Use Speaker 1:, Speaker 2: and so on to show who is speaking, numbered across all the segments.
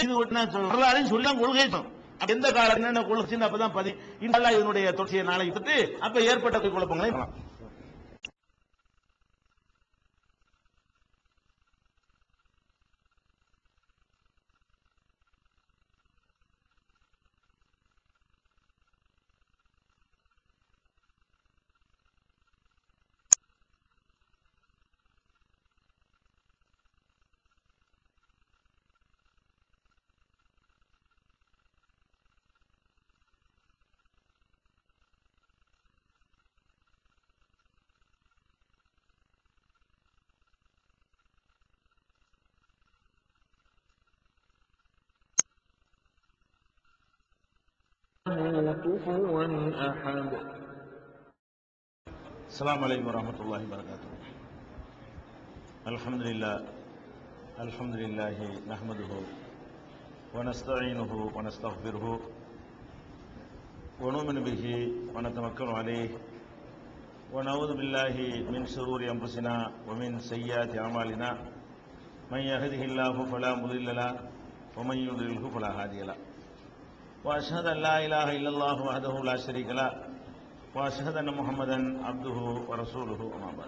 Speaker 1: இது ஒரு நான் சொல்ல- வரலாறையும் சொல்லலாம் கொள்கை சொல்லும். அப்ப எந்த காலம் என்னென்ன கொள்கை அப்பதான் பதி இந்த இதனுடைய தொடர்ச்சியை நாளைக்கு விட்டு அப்ப ஏற்பட்ட குழப்பங்களை பார்க்கலாம்.
Speaker 2: كفوا أحد
Speaker 1: السلام عليكم ورحمة الله وبركاته الحمد لله الحمد لله نحمده ونستعينه ونستغفره ونؤمن به ونتوكل عليه ونعوذ بالله من شرور أنفسنا ومن سيئات أعمالنا من يهده الله فلا مضل له ومن يضلله فلا هادي له وأشهد أن لا إله إلا الله وحده لا شريك له وأشهد أن محمدا عبده ورسوله أما بعد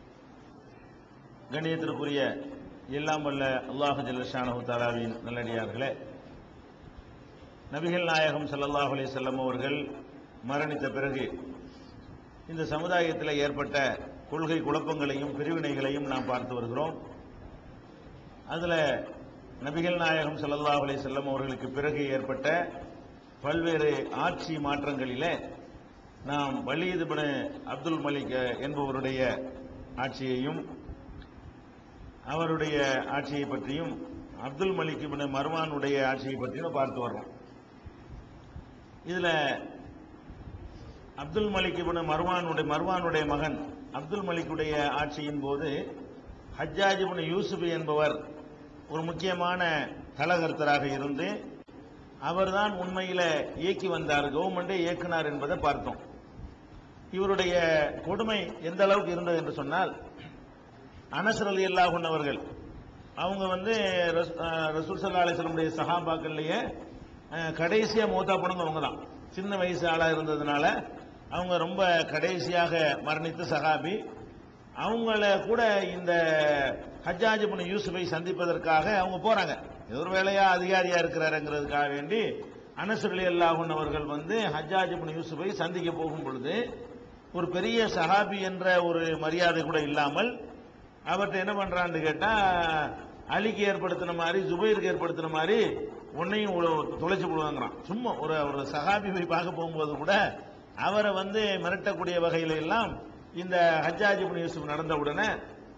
Speaker 1: கண்ணியத்திற்குரிய எல்லாம் வல்ல அல்லாஹ் ஜல்லஷானஹு தாலாவின் நல்லடியார்களே நபிகள் நாயகம் ஸல்லல்லாஹு அலைஹி வஸல்லம் அவர்கள் மரணித்த பிறகு இந்த சமுதாயத்தில் ஏற்பட்ட கொள்கை குழப்பங்களையும் பிரிவினைகளையும் நாம் பார்த்து வருகிறோம் அதில் நபிகள் நாயகம் ஸல்லல்லாஹு அலைஹி வஸல்லம் அவர்களுக்கு பிறகு ஏற்பட்ட பல்வேறு ஆட்சி மாற்றங்களிலே நாம் வலீத் இப்னு அப்துல் மலிக் என்பவருடைய ஆட்சியையும் அவருடைய ஆட்சியை பற்றியும் அப்துல் மலிக் இப்னு மர்வானுடைய ஆட்சியை பற்றியும் பார்த்து வர்றோம் இதுல அப்துல் மலிக் இப்னு மர்வானுடைய மர்வானுடைய மகன் அப்துல் மலிக்குடைய ஆட்சியின் போது ஹஜ்ஜாஜ் இப்னு யூசுப் என்பவர் ஒரு முக்கியமான தலகர்த்தராக இருந்து அவர்தான் உண்மையில இயக்கி வந்தார் கவர்மெண்டே இயக்குனார் என்பதை பார்த்தோம் இவருடைய கொடுமை எந்த அளவுக்கு இருந்தது என்று சொன்னால் அனசர் அலி அல்லாஹன் அவர்கள் அவங்க வந்து ரஸ்- அஹ் ரசூல் சல்லா அலிஸ்லமுடைய சஹாபாக்கள்லயே அஹ், கடைசியா மூத்தா போனவங்க அவங்க தான் சின்ன வயசு ஆளா இருந்ததுனால அவங்க ரொம்ப கடைசியாக மரணித்த சஹாபி அவங்கள கூட இந்த ஹஜ்ஜாஜ் இப்னு யூசுஃபை சந்திப்பதற்காக அவங்க போறாங்க இது ஒரு வேலையா அதிகாரியா இருக்கிறாருங்கிறதுக்காக வேண்டி அனசர் அலி அல்லாஹன் அவர்கள் வந்து ஹஜ்ஜாஜ் இப்னு யூசுஃபை சந்திக்க போகும் பொழுது ஒரு பெரிய சஹாபி என்ற ஒரு மரியாதை கூட இல்லாமல் அவர்கிட்ட என்ன பண்றான்னு கேட்டா அலிக்கு ஏற்படுத்தின மாதிரி ஜுபைருக்கு ஏற்படுத்தின மாதிரி உன்னையும் உ- தொலைச்சு போடுவாங்கிறான் சும்மா ஒரு ஒரு சஹாபி போய் பார்க்க போகும்போது கூட அவரை வந்து மிரட்டக்கூடிய வகையில எல்லாம் இந்த ஹஜ்ஜாஜ் இப்னு யூசுப் நடந்த உடனே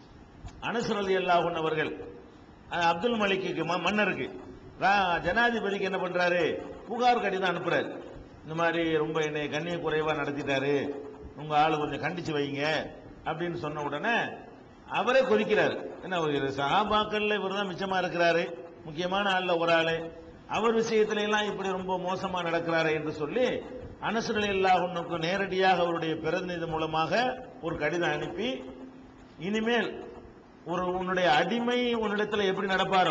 Speaker 1: அனுசர் அலி அல்லாஹன் அவர்கள் அஹ், அப்துல் மலிக்கு ம- மன்னருக்கு ரா- ஜனாதிபதிக்கு என்ன பண்றாரு புகார் கடிதம் அனுப்புறாரு இந்த மாதிரி ரொம்ப என்னை கண்ணிய குறைவா நடத்திட்டாரு உங்க ஆளு கொஞ்சம் கண்டிச்சு வைங்க அப்படின்னு சொன்ன உடனே அவரே கொதிக்கிறார் என்ன ஒரு சகாபாக்கள்ல இவர் தான் மிச்சமா இருக்கிறாரு முக்கியமான ஆள்ல ஒரு ஆளு அவர் விஷயத்துல எல்லாம் இப்படி ரொம்ப மோசமா நடக்கிறாரு என்று சொல்லி அனசுரலி அல்லாஹுனுக்கு நேரடியாக அவருடைய பிரதிநிதி மூலமாக ஒரு கடிதம் அனுப்பி இனிமேல் ஒரு உன்னுடைய அடிமை உன்னிடத்துல எப்படி நடப்பாரோ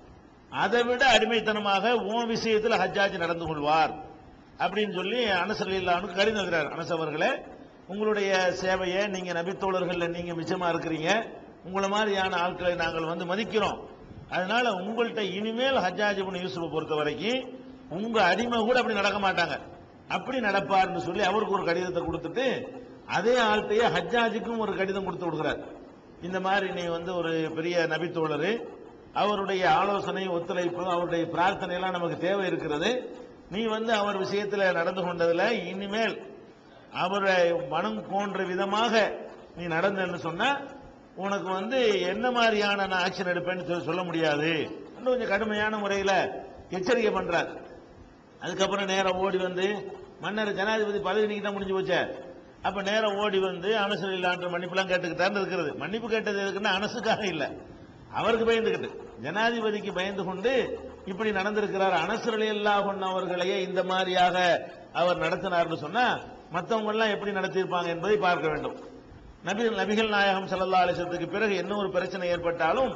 Speaker 1: அதை விட அடிமைத்தனமாக உன் விஷயத்துல ஹஜ்ஜாஜ் நடந்து கொள்வார் அப்படின்னு சொல்லி அனசர் இல்லானுக்கு கடிதம் எழுதுறார் அனஸ் அவர்களே உங்களுடைய சேவையை நீங்க நபித்தோழர்கள்ல நீங்க மிச்சமா இருக்கிறீங்க உங்களை மாதிரியான ஆட்களை நாங்கள் வந்து மதிக்கிறோம் அதனால உங்கள்கிட்ட இனிமேல் ஹஜ்ஜாஜ் இப்னு யூசுஃபை பொறுத்த வரைக்கும் உங்க அடிமை கூட அப்படி நடக்க மாட்டாங்க அப்படி நடப்பார்னு சொல்லி அவருக்கு ஒரு கடிதத்தை கொடுத்துட்டு அதே ஆள்கிட்டயே ஹஜ்ஜாஜுக்கும் ஒரு கடிதம் கொடுத்து கொடுக்குறார் இந்த மாதிரி நீ வந்து ஒரு பெரிய நபித்தோழர் அவருடைய ஆலோசனை ஒத்துழைப்பு அவருடைய பிரார்த்தனை எல்லாம் நமக்கு தேவை இருக்கிறது நீ வந்து அவர் விஷயத்துல நடந்து கொண்டதுல இனிமேல் அவரை மனம் போன்ற விதமாக நீ நடந்தன்னு சொன்னா உனக்கு வந்து என்ன மாதிரியான நான் ஆக்ஷன் எடுப்பேன்னு சொல்ல- சொல்ல முடியாது இன்னும் கொஞ்சம் கடுமையான முறையில எச்சரிக்கை பண்றார் அதுக்கப்புறம் நேரம் ஓடி வந்து மன்னர் ஜனாதிபதி பதவி நீக்கி தான் முடிஞ்சு போச்சே அப்ப நேரம் ஓடி வந்து அனசர் இல்லான்ற மன்னிப்புலாம் கேட்டுக்கிட்டான்னு இருக்கிறது மன்னிப்பு கேட்டது எதுக்குன்னா அனசுக்காக இல்ல அவருக்கு பயந்துகிட்டு ஜனாதிபதிக்கு பயந்து கொண்டு இப்படி நடந்திருக்கிறார் அனசர் அல்லாஹ் அவர்களையே இந்த மாதிரியாக அவர் நடத்தினார்னு சொன்னா மத்தவங்க எல்லாம் எப்படி நடத்தியிருப்பாங்க என்பதை பார்க்க வேண்டும் நபி நபிகள் நாயகம் ஸல்லல்லாஹு அலைஹி வஸல்லத்துக்கு பிறகு என்ன ஒரு பிரச்சனை ஏற்பட்டாலும்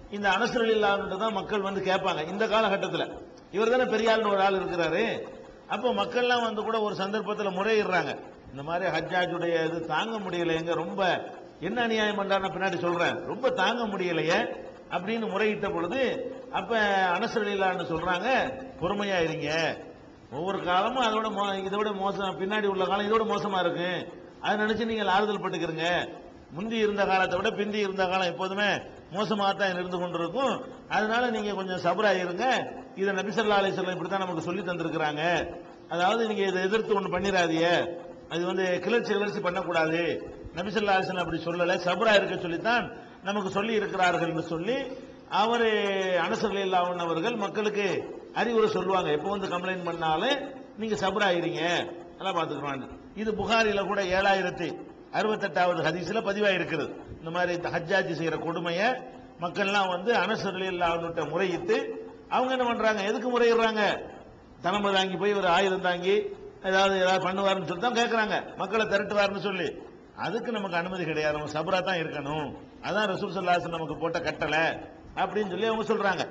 Speaker 1: இந்த அனசரல் இல்லாமட்டு தான் மக்கள் வந்து கேட்பாங்க இந்த காலகட்டத்தில் இவர் தானே பெரிய ஆள்னு ஒரு ஆள் இருக்கிறாரு அப்போ மக்கள்லாம் வந்து கூட ஒரு சந்தர்ப்பத்தில் முறையிடுறாங்க இந்த மாதிரி ஹஜ்ஜாஜுடைய இது தாங்க முடியல எங்க ரொம்ப என்ன அநியாயம் பண்றாருன்னு பின்னாடி சொல்றேன் ரொம்ப தாங்க முடியலையே அப்படின்னு முறையிட்ட பொழுது அப்ப அனசரலில்லான்னு சொல்றாங்க பொறுமையா இருங்க ஒவ்வொரு காலமும் அதோட மோ- இதோட மோசம் பின்னாடி உள்ள காலம் இதோட மோசமா இருக்கு அதை நினைச்சு நீங்கள் ஆறுதல் பட்டுக்கிறீங்க முந்தி இருந்த காலத்தை விட பிந்தி இருந்த காலம் எப்போதுமே மோசமாக தான் இருந்து கொண்டிருக்கும் அதனால நீங்க கொஞ்சம் சபரா இருங்க இதை நபிசல்லா அலிசல்லம் இப்படி தான் நமக்கு சொல்லி தந்திருக்கிறாங்க அதாவது நீங்க இதை எதிர்த்து ஒன்று பண்ணிடாதீங்க அது வந்து கிளர்ச்சி கிளர்ச்சி பண்ணக்கூடாது நபிசல்லா அலிசல்லம் அப்படி சொல்லலை சபரா இருக்க சொல்லித்தான் நமக்கு சொல்லி இருக்கிறார்கள் என்று சொல்லி அவரு அனசர் இல்லாமன் அவர்கள் மக்களுக்கு அறிவுரை சொல்லுவாங்க எப்போ வந்து கம்ப்ளைண்ட் பண்ணாலும் நீங்க சபராயிருங்க எல்லாம் பார்த்துக்கிறோம் இது புகாரில கூட ஏழாயிரத்தி அறுபத்தெட்டாவது ஹதீஸ்ல பதிவாயிருக்கிறது இந்த மாதிரி இந்த ஹஜ்ஜாஜி செய்யற கொடுமையை மக்கள்லாம் வந்து அனசர் இல்லாமன்ட்ட முறையிட்டு அவங்க என்ன பண்றாங்க எதுக்கு முறையிடுறாங்க தலைமை தாங்கி போய் ஒரு ஆயுதம் தாங்கி ஏதாவது ஏதாவது பண்ணுவாருன்னு சொல்லி தான் கேட்கறாங்க மக்களை திரட்டுவாருன்னு சொல்லி அதுக்கு நமக்கு அனுமதி கிடையாது நம்ம சபரா தான் இருக்கணும் அதான் ரசூல் சல்லாசன் நமக்கு போட்ட கட்டளை அப்படின்னு சொல்லி அவங்க சொல்றாங்க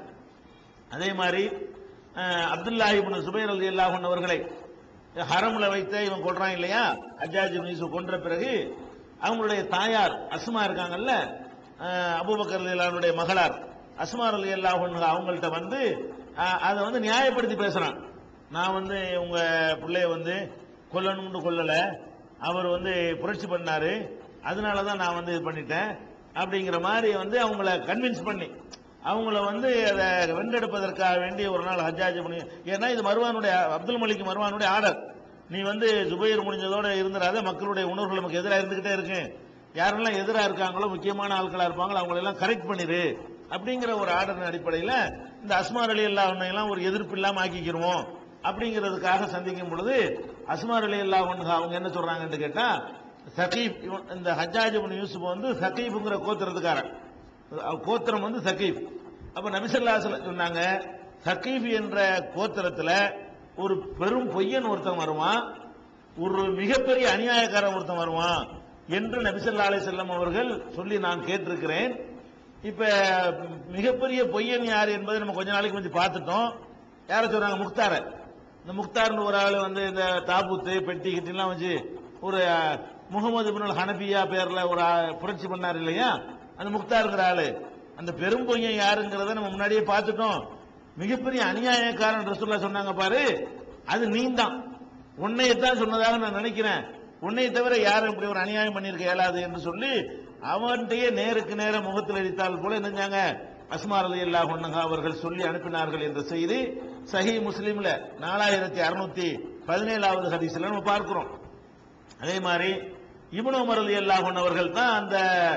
Speaker 1: அதே மாதிரி அஹ், அப்துல்லாஹி இப்னு சுபைர் அலி அல்லாஹன் அவர்களை ஹரம்ல வைத்த இவன் கொல்றான் இல்லையா அஜாஜ் இப்னு யூசுப் கொன்ற பிறகு அவங்களுடைய தாயார் அஸ்மா இருக்காங்கல்ல அஹ், அபூபக்கர் அலி அல்லாஹ்வுடைய மகளார் அஸ்மா அலி அல்லாஹன் அவங்கள்ட்ட வந்து அஹ், அதை வந்து நியாயப்படுத்தி பேசுறான் நான் வந்து உங்க பிள்ளைய வந்து கொல்லணும்னு கொல்லல அவர் வந்து புரட்சி பண்ணாரு அதனால தான் நான் வந்து இது பண்ணிட்டேன் அப்படிங்கிற மாதிரி வந்து அவங்கள கன்வின்ஸ் பண்ணி அவங்கள வந்து அதை வென்றெடுப்பதற்காக வேண்டி ஒரு நாள் ஹஜ்ஜாஜ் பண்ணி ஏன்னா இது மருவானுடைய அப்துல் மலிக் மருவானுடைய ஆர்டர் நீ வந்து ஜுபைர் முடிஞ்சதோட இருந்துடாத மக்களுடைய உணர்வுகள் நமக்கு எதிராக இருந்துகிட்டே இருக்கு யாரெல்லாம் எதிராக இருக்காங்களோ முக்கியமான ஆட்களா இருப்பாங்களோ அவங்கள எல்லாம் கரெக்ட் பண்ணிரு அப்படிங்கிற ஒரு ஆர்டர் அடிப்படையில் இந்த அஸ்மார் அலி அல்லாஹ் எல்லாம் ஒரு எதிர்ப்பு இல்லாம ஆக்கிக்கிருவோம் அப்படிங்கிறதுக்காக சந்திக்கும் பொழுது அஸ்மார் அலி அல்லாஹ் அவங்க என்ன சொல்றாங்கன்னு கேட்டா சகீப் இவன் இந்த ஹஜ்ஜாஜ் இப்னு யூசுப் வந்து சகீப்ங்கிற கோத்திரத்துக்காரன் அவ- கோத்திரம் வந்து சகீப் அப்ப நபிசல்லாசல சொன்னாங்க சகீப் என்ற கோத்திரத்துல ஒரு பெரும் பொய்யன் ஒருத்தன் வருவான் ஒரு மிகப்பெரிய அநியாயக்காரன் ஒருத்தன் வருவான் என்று நபிசல்லா அலை செல்லம் அவர்கள் சொல்லி நான் கேட்டிருக்கிறேன் இப்ப மிகப்பெரிய பொய்யன் யார் என்பதை நம்ம கொஞ்ச நாளைக்கு கொஞ்சம் பார்த்துட்டோம் யார சொல்றாங்க முக்தார இந்த முக்தார்னு ஒரு ஆள் வந்து இந்த தாபூத்து பெட்டி கிட்டிலாம் வச்சு ஒரு அஹ், முகமது பின் ஹனபியா பேர்ல ஒரு ஆ- புரட்சி பண்ணார் இல்லையா அந்த முக்தாருங்கிற ஆளு அந்த பெரும் பொய்யன் யாருங்கிறத நம்ம முன்னாடியே பார்த்துட்டோம் மிகப்பெரிய அநியாயக்காரன் ரசூல்லா சொன்னாங்க பாரு அது நீந்தான் உன்னையத்தான் சொன்னதாக நான் நினைக்கிறேன் உன்னை தவிர யாரும் இப்படி ஒரு அநியாயம் பண்ணியிருக்க இயலாது என்று சொல்லி அவன்கிட்டயே நேருக்கு நேர முகத்தில் அடித்தால் போல என்னஞ்சாங்க அஸ்மார் அலி அல்லாஹ் அவர்கள் சொல்லி அனுப்பினார்கள் என்ற செய்தி சஹி முஸ்லீம்ல நாலாயிரத்தி அறுநூத்தி பதினேழாவது ஹதீஸ்ல நம்ம பார்க்கிறோம் அதே மாதிரி இப்னு உமர் அலி அல்லாஹ் அவர்கள் தான் அந்த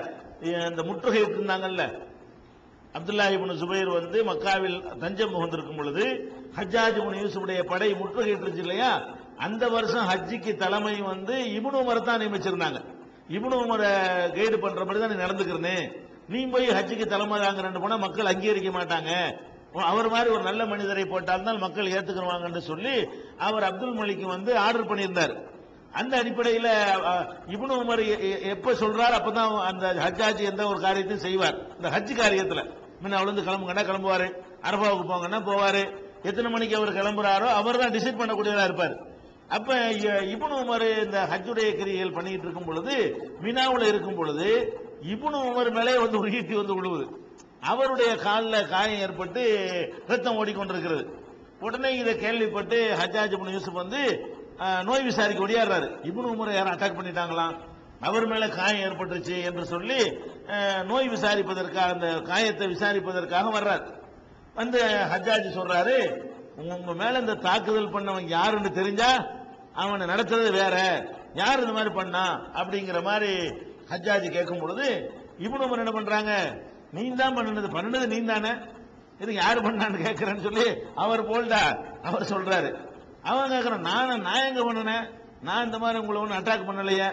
Speaker 1: இந்த முற்றுகை இருந்தாங்கல்ல அப்துல்லா இப்னு சுபைர் வந்து மக்காவில் தஞ்சம் புகுந்திருக்கும் பொழுது ஹஜ்ஜாஜ் இப்னு யூசுஃபுடைய படை முற்றுகையிட்டுருச்சு இல்லையா அந்த வருஷம் ஹஜ்ஜிக்கு தலைமை வந்து இப்னு உமர் தான் நியமிச்சிருந்தாங்க இப்னு உமரை கைடு பண்றபடி தான் நீ நடந்துக்கிறனே நீ போய் ஹஜ்ஜிக்கு தலைமை தாங்கிறன்னு போனா மக்கள் அங்கீகரிக்க மாட்டாங்க அவர் மாதிரி ஒரு நல்ல மனிதரை போட்டால்தான் மக்கள் ஏத்துக்குருவாங்கன்னு சொல்லி அவர் அப்துல் மலிக்கு வந்து ஆர்டர் பண்ணியிருந்தார் அந்த அடிப்படையில் இப்னு உமர் எ- எ- எப்ப சொல்றார் அப்பதான் அந்த ஹஜ்ஜாஜ் எந்த ஒரு காரியத்தையும் செய்வார் இந்த ஹஜ் காரியத்துல முன்ன அவளுந்து கிளம்புங்கன்னா கிளம்புவாரு அரபாவுக்கு போங்கன்னா போவாரு எத்தனை மணிக்கு அவர் கிளம்புறாரோ அவர் தான் டிசைட் பண்ணக்கூடியவரா இருப்பார் அப்ப இ- இப்னு உமர் இந்த ஹஜ்ஜுடைய கிரியைகள் பண்ணிட்டு இருக்கும் பொழுது மினாவுல இருக்கும் பொழுது இப்னு உமர் மேலே வந்து ஒரு ஈட்டி வந்து விழுவுது அவருடைய காலில் காயம் ஏற்பட்டு ரத்தம் ஓடிக்கொண்டிருக்கிறது உடனே இதை கேள்விப்பட்டு ஹஜ்ஜாஜ் இப்னு யூசுப் வந்து அஹ், நோய் விசாரிக்க ஒடியாடுறாரு இப்னு உமரை யாரும் அட்டாக் பண்ணிட்டாங்களாம் அவர் மேல காயம் ஏற்பட்டுருச்சு என்று சொல்லி அஹ், நோய் விசாரிப்பதற்காக அந்த காயத்தை விசாரிப்பதற்காக வர்றார் வந்து ஹஜ்ஜாஜ் சொல்றாரு உங்க மேல இந்த தாக்குதல் பண்ணவன் யாருன்னு தெரிஞ்சா அவனை நடத்துறது வேற யார் இந்த மாதிரி பண்ணா அப்படிங்கிற மாதிரி ஹஜ்ஜாஜ் கேட்கும் பொழுது இப்னு உமர் என்ன பண்றாங்க நீ தான் பண்ணுனது பண்ணுனது நீ தானே இது யாரு பண்ணான்னு கேட்கிறேன்னு சொல்லி அவர் போல்டா அவர் சொல்றாரு அவன் கேட்கறான் நான் நான் எங்க பண்ணுனேன் நான் இந்த மாதிரி உங்களை ஒன்றும் அட்டாக் பண்ணலையே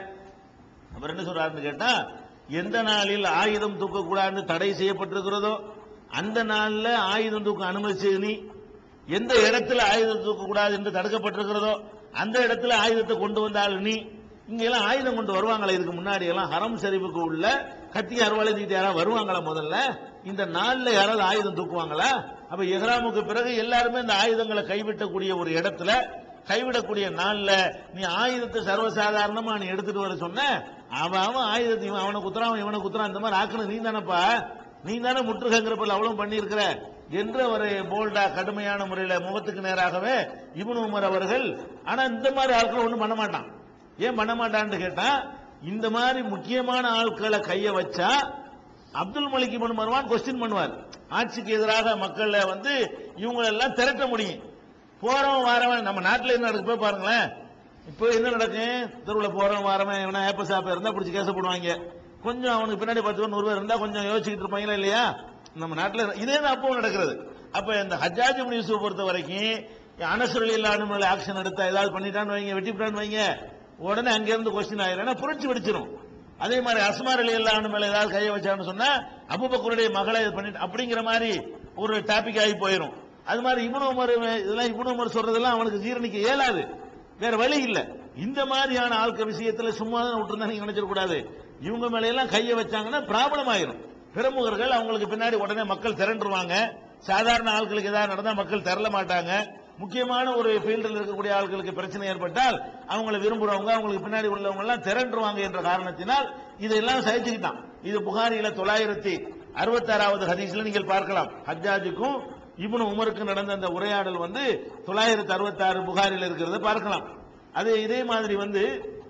Speaker 1: அவர் என்ன சொல்றாருன்னு கேட்டா எந்த நாளில் ஆயுதம் தூக்கக்கூடாதுன்னு தடை செய்யப்பட்டிருக்கிறதோ அந்த நாள்ல ஆயுதம் தூக்க அனுமதிச்சது நீ எந்த இடத்துல ஆயுதம் தூக்கக்கூடாது என்று தடுக்கப்பட்டிருக்கிறதோ அந்த இடத்துல ஆயுதத்தை கொண்டு வந்தால் நீ இங்க எல்லாம் ஆயுதம் கொண்டு வருவாங்களா இதுக்கு முன்னாடி எல்லாம் ஹரம் ஷரீஃபுக்கு உள்ள கத்தி அறுவாலை தூக்கிட்டு யாராவது வருவாங்களா முதல்ல இந்த நாள்ல யாராவது ஆயுதம் தூக்குவாங்களா அப்ப இஹ்ராமுக்கு பிறகு எல்லாருமே இந்த ஆயுதங்களை கைவிட்டக்கூடிய ஒரு இடத்துல கைவிடக்கூடிய நாள்ல நீ ஆயுதத்தை சர்வசாதாரணமா நீ எடுத்துட்டு வர சொன்ன அவன் அவன் ஆயுதத்தை இவன் அவனை குத்துறான் இவனை குத்துறான் இந்த மாதிரி ஆக்கணும் நீ தானப்பா நீ தானே முற்றுகைங்கிறப்ப அவ்வளவு பண்ணியிருக்கிற என்று அவர் போல்டா கடுமையான முறையில முகத்துக்கு நேராகவே இப்னு உமர் அவர்கள் ஆனா இந்த மாதிரி ஆட்கள் ஒண்ணும் பண்ண மாட்டான் ஏன் பண்ண மாட்டான்னு கேட்டா இந்த மாதிரி முக்கியமான ஆட்களை கைய வச்சா Abdul Malik ibn Marwan question பண்ணுவார் ஆட்சிக்கு எதிராக மக்கள்ல வந்து இவங்களெல்லாம் திரட்ட முடியும் போறவன் வாரவன் நம்ம நாட்டுல என்ன நடக்கு போய் பாருங்களேன் இப்போ என்ன நடக்கும் தெருவில் போறவன் வாரவன் இவனா ஏப்ப சாப்ப இருந்தா பிடிச்சி கேச போடுவாங்க கொஞ்சம் அவனுக்கு பின்னாடி பத்து பேர் நூறு பேர் இருந்தா கொஞ்சம் யோசிச்சுட்டு இருப்பாங்களா இல்லையா நம்ம நாட்டுல இதே தான் அப்பவும் நடக்கிறது அப்ப இந்த ஹஜ்ஜாஜ் இப்னு யூசுப் பொறுத்த வரைக்கும் அனசுரல் இல்லாத மேல ஆக்ஷன் எடுத்தா ஏதாவது பண்ணிட்டான்னு வைங்க வெட்டிவிட்டான்னு வைங்க உடனே அங்க இருந்து கொஸ்டின் ஆயிரும் ஏன்னா புரட்சி வெடிச்சிரும் அதே மாதிரி அஸ்மார் அலி அல்லாஹ் மேல ஏதாவது கையை வச்சான்னு சொன்னா அபுபக்கருடைய மகளை இது பண்ணிட்டு அப்படிங்கிற மாதிரி ஒரு டாபிக் ஆகி போயிரும் அது மாதிரி இப்னு உமர் இதெல்லாம் இப்னு உமர் சொல்றதெல்லாம் அவனுக்கு ஜீரணிக்க இயலாது வேற வழி இல்ல இந்த மாதிரியான ஆட்கள் விஷயத்துல சும்மா தான் விட்டுருந்தா நீங்க நினைச்சிட கூடாது இவங்க மேல எல்லாம் கையை வச்சாங்கன்னா ப்ராப்ளம் ஆயிரும் பிரமுகர்கள் அவங்களுக்கு பின்னாடி உடனே மக்கள் திரண்டுருவாங்க சாதாரண ஆட்களுக்கு ஏதாவது நடந்தா மக்கள் திரள மாட்டாங்க முக்கியமான ஒரு ஃபீல்டில் இருக்கக்கூடிய ஆட்களுக்கு பிரச்சனை ஏற்பட்டால் அவங்களை விரும்புறவங்க அவங்களுக்கு பின்னாடி உள்ளவங்க எல்லாம் திரண்டுருவாங்க என்ற காரணத்தினால் இதெல்லாம் சகிச்சுக்கிட்டான் இது புகாரியில தொள்ளாயிரத்தி அறுபத்தாறாவது ஹதீஸ்ல நீங்கள் பார்க்கலாம் ஹஜ்ஜாஜுக்கும் இப்னு உமருக்கு நடந்த அந்த உரையாடல் வந்து தொள்ளாயிரத்தி அறுபத்தாறு புகாரில் இருக்கிறத பார்க்கலாம் அது இதே மாதிரி வந்து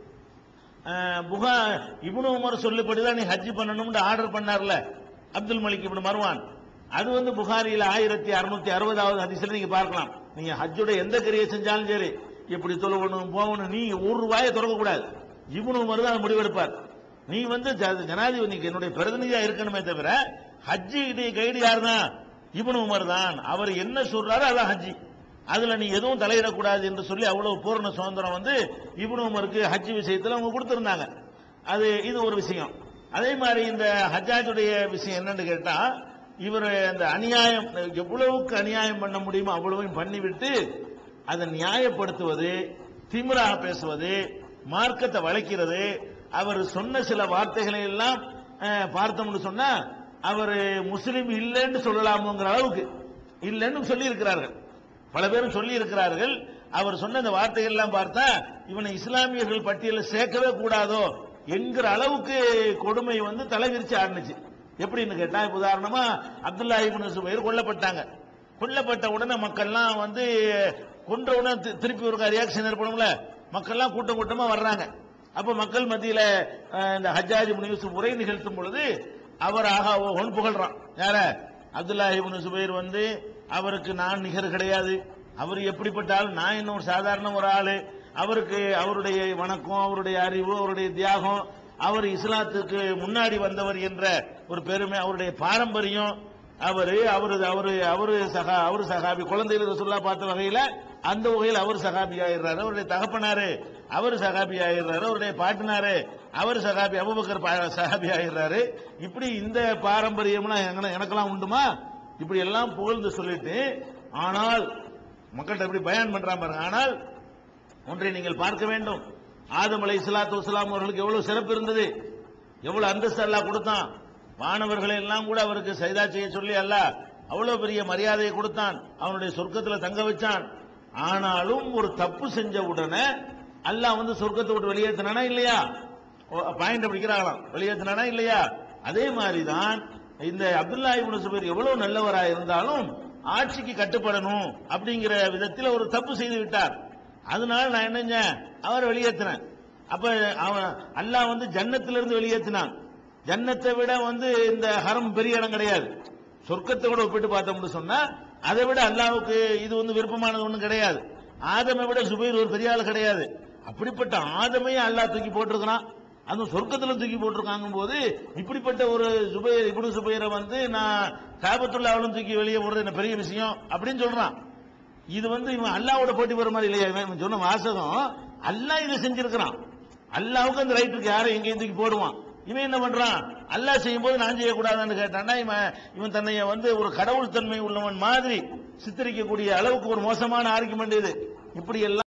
Speaker 1: அஹ், புகா இப்னு உமர் சொல்லுபடிதான் நீ ஹஜ் பண்ணணும்னு ஆர்டர் பண்ணார்ல அப்துல் மலிக் இப்னு மர்வான் அது வந்து புகாரியில ஆயிரத்தி அறுநூத்தி அறுபதாவது ஹதீஸ்ல நீங்க பார்க்கலாம் நீங்க ஹஜ்ஜோட எந்த கிரியை செஞ்சாலும் சரி எப்படி தொழுவணும் போகணும் நீ ஒரு ரூபாயை தொடங்க கூடாது இப்னு உமர் தான் முடிவெடுப்பார் நீ வந்து ஜ- ஜனாதிபதி நீங்க என்னுடைய பிரதிநிதியா இருக்கணுமே தவிர ஹஜ்ஜி கைடு யார் தான் இப்னு உமர் தான் அவர் என்ன சொல்றாரோ அதான் ஹஜ்ஜி அதுல நீ எதுவும் தலையிடக்கூடாது என்று சொல்லி அவ்வளவு பூரண சுதந்திரம் வந்து இப்னு உமருக்கு ஹஜ் விஷயத்துல அவங்க கொடுத்திருந்தாங்க அது இது ஒரு விஷயம் அதே மாதிரி இந்த ஹஜ்ஜாஜுடைய விஷயம் என்னன்னு கேட்டா இவர் அந்த அநியாயம் எவ்வளவுக்கு அநியாயம் பண்ண முடியுமோ அவ்வளவையும் பண்ணிவிட்டு அதை நியாயப்படுத்துவது திமிராக பேசுவது மார்க்கத்தை வளைக்கிறது அவர் சொன்ன சில வார்த்தைகளை எல்லாம் அஹ், பார்த்தோம்னு சொன்னா அவர் முஸ்லீம் இல்லைன்னு சொல்லலாமுங்கிற அளவுக்கு இல்லைன்னு சொல்லி இருக்கிறார்கள் பல பேரும் சொல்லி இருக்கிறார்கள் அவர் சொன்ன இந்த வார்த்தைகள் எல்லாம் பார்த்தா இவனை இஸ்லாமியர்கள் பட்டியலில் சேர்க்கவே கூடாதோ என்கிற அளவுக்கு கொடுமை வந்து தலைவிரிச்சு ஆடுனுச்சு எப்படின்னு கேட்டா இப்ப உதாரணமா அப்துல்லா இப்னு சுபைர் கொல்லப்பட்டாங்க கொல்லப்பட்ட உடனே மக்கள்லாம் வந்து கொன்ற உடனே தி- திருப்பி ஒரு ரியாக்ஷன் ஏற்படும்ல மக்கள்லாம் கூட்டம் கூட்டமா வர்றாங்க அப்ப மக்கள் மத்தியில அஹ், இந்த ஹஜ்ஜாஜ் இப்னு யூசுப் உரை நிகழ்த்தும் பொழுது அவர் ஆகா ஓஹோன்னு புகழ்றான் யார அப்துல்லா இப்னு சுபைர் வந்து அவருக்கு நான் நிகர் கிடையாது அவர் எப்படிப்பட்ட ஆள் நான் இன்னும் ஒரு சாதாரண ஒரு ஆளு அவருக்கு அவருடைய வணக்கம் அவருடைய அறிவு அவருடைய தியாகம் அவர் இஸ்லாத்துக்கு முன்னாடி வந்தவர் என்ற ஒரு பெருமை அவருடைய பாரம்பரியம் அவரு அவரு அவரு அவரு சகா அவரு சகாபி குழந்தைகள் ரசூல்லா பார்த்த வகையில அந்த வகையில் அவர் சகாபி ஆயிடுறாரு அவருடைய தகப்பனாரு அவர் சகாபி ஆயிடுறாரு அவருடைய பாட்டினாரு அவர் சகாபி அபுபக்கர் பா- சகாபி ஆயிடுறாரு இப்படி இந்த பாரம்பரியம்லாம் எங்கன- எனக்கெல்லாம் உண்டுமா இப்படி எல்லாம் புகழ்ந்து சொல்லிட்டு ஆனால் மக்கள்கிட்ட எப்படி பயான் பண்றான் பாருங்க ஆனால் ஒன்றை நீங்கள் பார்க்க வேண்டும் ஆதம் அலை இஸ்லாத்து வஸ்லாம் அவர்களுக்கு எவ்வளவு சிறப்பு இருந்தது எவ்வளவு அந்தஸ்து அல்லாஹ் கொடுத்தான் வானவர்களை எல்லாம் கூட அவருக்கு சைதா செய்ய சொல்லி அல்லாஹ் அவ்வளவு பெரிய மரியாதையை கொடுத்தான் அவனுடைய சொர்க்கத்துல தங்க வச்சான் ஆனாலும் ஒரு தப்பு செஞ்ச உடனே அல்லாஹ் வந்து சொர்க்கத்தை விட்டு வெளியேற்றினானா இல்லையா பாயிண்ட் பிடிக்கிறாங்களாம் வெளியேற்றினானா இல்லையா அதே மாதிரிதான் இந்த அப்துல்லா இப்னு சுபைர் எவ்வளவு நல்லவரா இருந்தாலும் ஆட்சிக்கு கட்டுப்படணும் அப்படிங்கிற விதத்தில் ஒரு தப்பு செய்து விட்டார் அதனால நான் என்ன செஞ்சேன் அவரை வெளியேற்றினேன் அப்ப அவன் அல்லாஹ் வந்து ஜன்னத்திலிருந்து வெளியேற்றினான் ஜன்னத்தை விட வந்து இந்த ஹரம் பெரிய இடம் கிடையாது சொர்க்கத்தை கூட ஒப்பிட்டு பார்த்தோம்னு சொன்னா அதை விட அல்லாஹ்வுக்கு இது வந்து விருப்பமானது ஒண்ணும் கிடையாது ஆதமை விட சுபைர் ஒரு பெரிய ஆள் கிடையாது அப்படிப்பட்ட ஆதமையும் அல்லாஹ் தூக்கி போட்டிருக்கிறான் அதுவும் சொர்க்கத்துல தூக்கி போட்டிருக்காங்க போது இப்படிப்பட்ட ஒரு சுபைர் இப்படி சுபைரை வந்து நான் காபத்துள்ள அவளும் தூக்கி வெளியே போடுறது என்ன பெரிய விஷயம் அப்படின்னு சொல்றான் இது வந்து இவன் அல்லாவோட போட்டி போற மாதிரி இல்லையா இவன் இவன் சொன்ன வாசகம் அல்லாஹ் இதை செஞ்சிருக்கிறான் அல்லாவுக்கு அந்த ரைட்டுக்கு யாரை எங்கேயும் தூக்கி போடுவான் இவன் என்ன பண்றான் அல்லாஹ் செய்யும் போது நான் செய்யக்கூடாதுன்னு கேட்டான்னா இவன் இவன் தன்னைய வந்து ஒரு கடவுள் தன்மை உள்ளவன் மாதிரி சித்தரிக்கக்கூடிய அளவுக்கு ஒரு மோசமான ஆர்குமெண்ட் இது இப்படி எல்லாம்